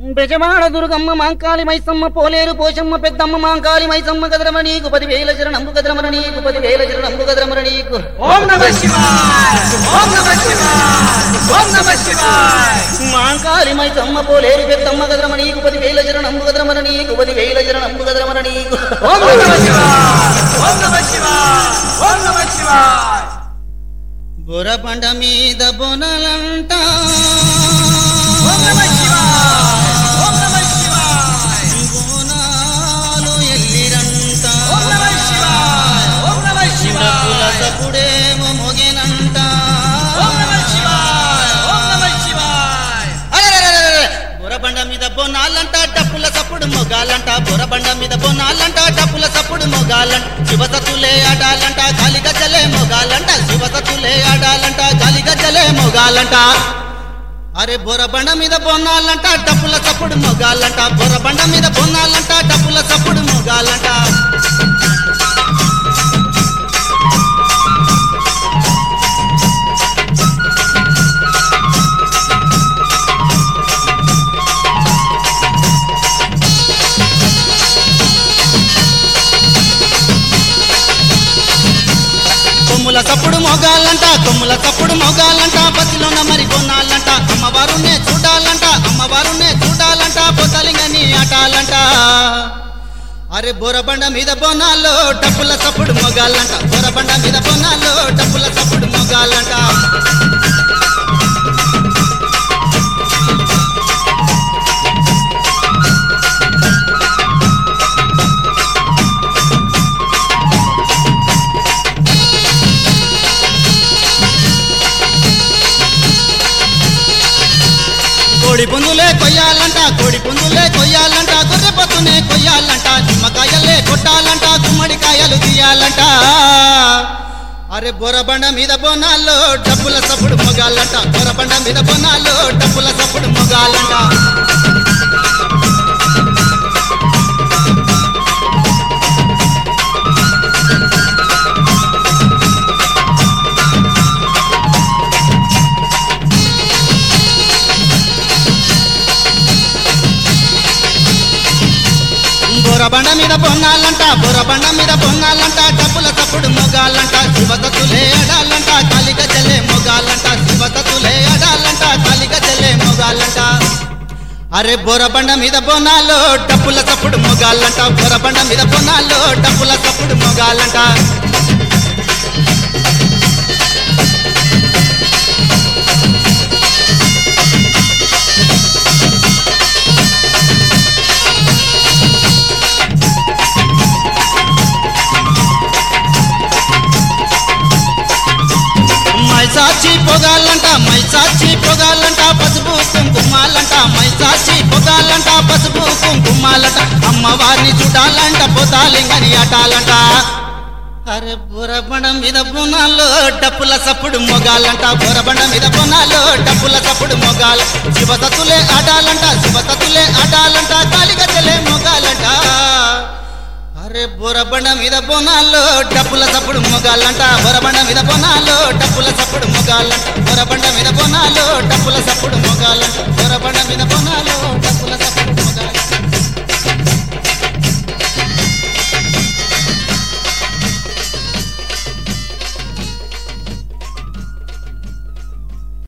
బెజవాడ దుర్గమ్మ మాంకాళి మైసమ్మ పోలేరు పోషమ్మ పెద్దమ్మ మాంకాళి మైసమ్మ గదరమ నీకు పదివేల శరణంబు గదరమర నీకు పదివేల శరణంబు గదరమర నీకు ఓం నమ శివాయ ఓం నమ శివాయ ఓం నమ శివాయ మాంకాళి మైసమ్మ పోలేరు పెద్దమ్మ గదరమ నీకు పదివేల శరణంబు గదరమర నీకు పదివేల శరణంబు గదరమర నీకు ఓం నమ శివాయ ఓం నమ శివాయ ఓం నమ శివాయ బొరబండ మీద బొనలంట ఓం నమ శివాయ ఓం నమ శివాయ బోనాలు ఎల్లిరంట ఓం నమ శివాయ ఓం నమ చిన్నపుల శివాయ సపుడేమో మొగెనంట ఓం నమ శివాయ ఓం నమ శివాయ అరెరెరెరెరె! బొరబండ మీద బొనాలంట డప్పుల సప్పుడు మొగాలంట బొరబండ మీద బొనాలంట డప్పుల సప్పుడు మొగాలంట శివసతులే ఆడాలంట గాలి గజ్జలే మొగాలంట శివసతులే ఆడాలంట గాలి గజ్జలే మొగాలంట అరే బొరబండ మీద బొన్నాలంట డప్పుల సప్పుడు మొగాలంట బొరబండ మీద బొన్నాలంట డప్పుల సప్పుడు మొగాలంట కొమ్ముల సప్పుడు మొగాలంట కొమ్ముల సప్పుడు మొగాలంట బతిలోన మరి కొనాలంట అమ్మవారునే చూడాలంట అమ్మవారునే చూడాలంట పొతలింగని ఆటాలంట అరే బొరబండ మీద బొనాల్లో డప్పుల సప్పుడు మొగాలంట బొరబండ మీద బొనాల్లో డప్పుల సప్పుడు మొగాలంట కోడి పుందులే కొయ్యాలంట కోడి పుందులే కొయ్యాలంట గొర్రె పొత్తునే కొయ్యాలంట నిమ్మకాయలే కొట్టాలంట గుమ్మడికాయలు తీయాలంట అరే బొరబండ మీద బొనాల్లో డబ్బుల సప్పుడు మొగాలంట బొరబండ మీద బొనాల్లో డబ్బుల సప్పుడు మొగాలంట బొరబండ మీద పొన్నాలంట బొరబండ మీద పొన్నాలంట డబ్బుల తప్పుడు మొగాలంట శివతతులే అడాలంట కాలిక చెల్లే మొగాలంట శివతతులే అడాలంట కాలిక చెల్లే మొగాలంట అరే బొరబండ మీద బొనాలో డబ్బుల తప్పుడు మొగాలంట బొరబండ మీద బొనాలో డబ్బుల తప్పుడు మొగాలంట మైసాచి పొగాలంట మైసాచి పొగాలంట పసుపు కుంకుమాలంట మైసాచి పొగాలంట పసుపు కుంకుమాలంట అమ్మవారిని చూడాలంట పోతాలింగని ఆటాలంట అరే బురబండ మీద బునాలో డప్పుల సప్పుడు మొగాలంట బురబండ మీద బునాలో డప్పుల సప్పుడు మొగాల శివసతులే ఆడాలంట శివసతులే ఆడాలంట కాలిగచ్చలే మొగాలంట అరే బొరబండ మీద బొనాల్లో డప్పుల సప్పుడు మొగాలంట బొరబండ మీద బొనాల్లో డప్పుల సప్పుడు మొగాలంట బొరబండ మీద బొనాల్లో డప్పుల సప్పుడు మొగాలంట బొరబండ మీద బొనాల్లో